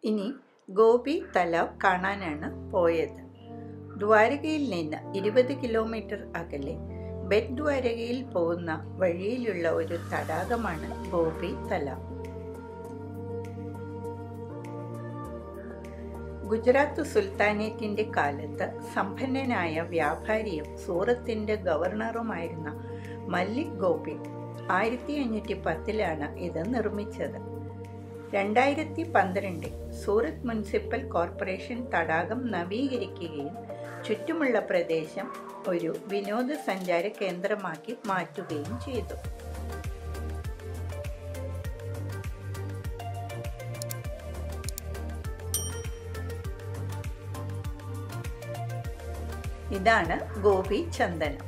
ഇനി ഗോപി തലാവ് കാണാനാണ് പോയത് ദ്വാരകയിൽ നിന്ന് ഇരുപത് കിലോമീറ്റർ അകലെ ബെറ്റ് ദ്വാരകയിൽ പോകുന്ന വഴിയിലുള്ള ഒരു തടാകമാണ് ഗോപി തലാവ് ഗുജറാത്ത് സുൽത്താനേറ്റിന്റെ കാലത്ത് സമ്പന്നനായ വ്യാപാരിയും സൂറത്തിന്റെ ഗവർണറുമായിരുന്ന മല്ലിക് ഗോപി ആയിരത്തി അഞ്ഞൂറ്റി പത്തിലാണ് ഇത് നിർമ്മിച്ചത് രണ്ടായിരത്തി പന്ത്രണ്ടിൽ സൂറത്ത് മുനിസിപ്പൽ കോർപ്പറേഷൻ തടാകം നവീകരിക്കുകയും ചുറ്റുമുള്ള പ്രദേശം ഒരു വിനോദസഞ്ചാര കേന്ദ്രമാക്കി മാറ്റുകയും ചെയ്തു ഇതാണ് ഗോപി ചന്ദനം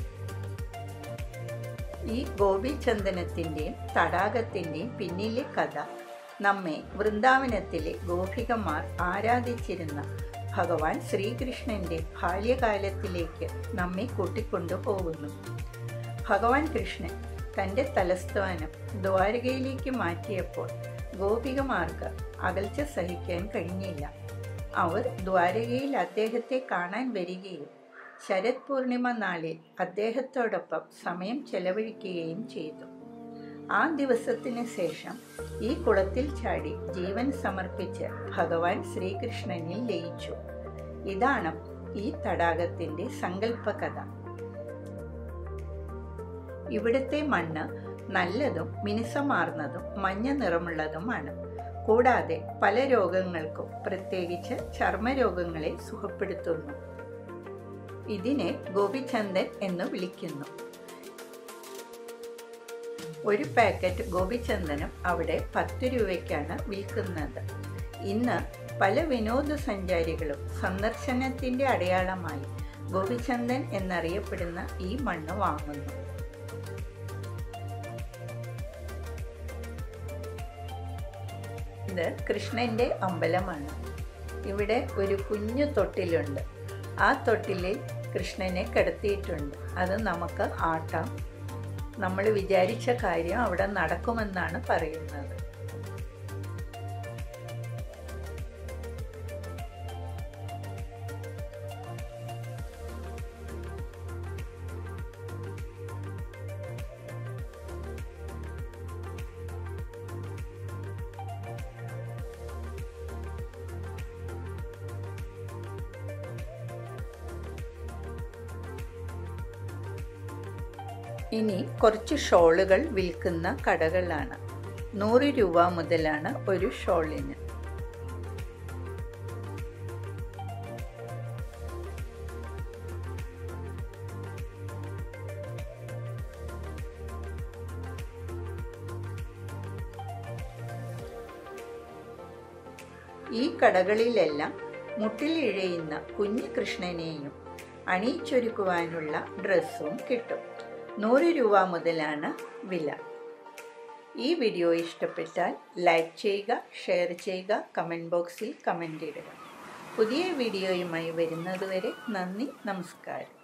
ഈ ഗോപി ചന്ദനത്തിൻ്റെയും തടാകത്തിൻ്റെയും പിന്നിലെ കഥ നമ്മെ വൃന്ദാവനത്തിലെ ഗോപികമാർ ആരാധിച്ചിരുന്ന ഭഗവാൻ ശ്രീകൃഷ്ണന്റെ ബാല്യകാലത്തിലേക്ക് നമ്മെ കൂട്ടിക്കൊണ്ടു പോകുന്നു ഭഗവാൻ കൃഷ്ണൻ തൻ്റെ തലസ്ഥാനം ദ്വാരകയിലേക്ക് മാറ്റിയപ്പോൾ ഗോപികമാർക്ക് അകൽച്ച സഹിക്കാൻ കഴിഞ്ഞില്ല അവർ ദ്വാരകയിൽ അദ്ദേഹത്തെ കാണാൻ വരികയും ശരത് പൂർണിമ നാളിൽ അദ്ദേഹത്തോടൊപ്പം സമയം ചെലവഴിക്കുകയും ചെയ്തു ആ ദിവസത്തിന് ശേഷം ഈ കുളത്തിൽ ചാടി ജീവൻ സമർപ്പിച്ച് ഭഗവാൻ ശ്രീകൃഷ്ണനിൽ ലയിച്ചു ഇതാണ് ഈ തടാകത്തിന്റെ സങ്കല്പകഥ ഇവിടുത്തെ മണ്ണ് നല്ലതും മിനുസമാർന്നതും മഞ്ഞ നിറമുള്ളതുമാണ് കൂടാതെ പല രോഗങ്ങൾക്കും പ്രത്യേകിച്ച് ചർമ്മരോഗങ്ങളെ സുഖപ്പെടുത്തുന്നു ഇതിനെ ഗോപിചന്ദൻ എന്ന് വിളിക്കുന്നു ഒരു പാക്കറ്റ് ഗോപിചന്ദനം അവിടെ പത്ത് രൂപയ്ക്കാണ് വിൽക്കുന്നത് ഇന്ന് പല വിനോദസഞ്ചാരികളും സന്ദർശനത്തിന്റെ അടയാളമായി ഗോപിചന്ദൻ എന്നറിയപ്പെടുന്ന ഈ മണ്ണ് വാങ്ങുന്നു ഇത് കൃഷ്ണന്റെ അമ്പലമാണ് ഇവിടെ ഒരു കുഞ്ഞു തൊട്ടിലുണ്ട് ആ തൊട്ടിലിൽ കൃഷ്ണനെ കിടത്തിയിട്ടുണ്ട് അത് നമുക്ക് ആട്ടാം നമ്മൾ വിചാരിച്ച കാര്യം അവിടെ നടക്കുമെന്നാണ് പറയുന്നത് ഇനി കുറച്ച് ഷോളുകൾ വിൽക്കുന്ന കടകളാണ് നൂറ് രൂപ മുതലാണ് ഒരു ഷോളിന് ഈ കടകളിലെല്ലാം മുട്ടിലിഴയുന്ന കുഞ്ഞു കൃഷ്ണനെയും അണിയിച്ചൊരുക്കുവാനുള്ള ഡ്രസ്സും കിട്ടും നൂറ് രൂപ മുതലാണ് വില ഈ വീഡിയോ ഇഷ്ടപ്പെട്ടാൽ ലൈക്ക് ചെയ്യുക ഷെയർ ചെയ്യുക കമൻറ്റ് ബോക്സിൽ കമൻ്റ് ഇടുക പുതിയ വീഡിയോയുമായി വരുന്നതുവരെ നന്ദി നമസ്കാരം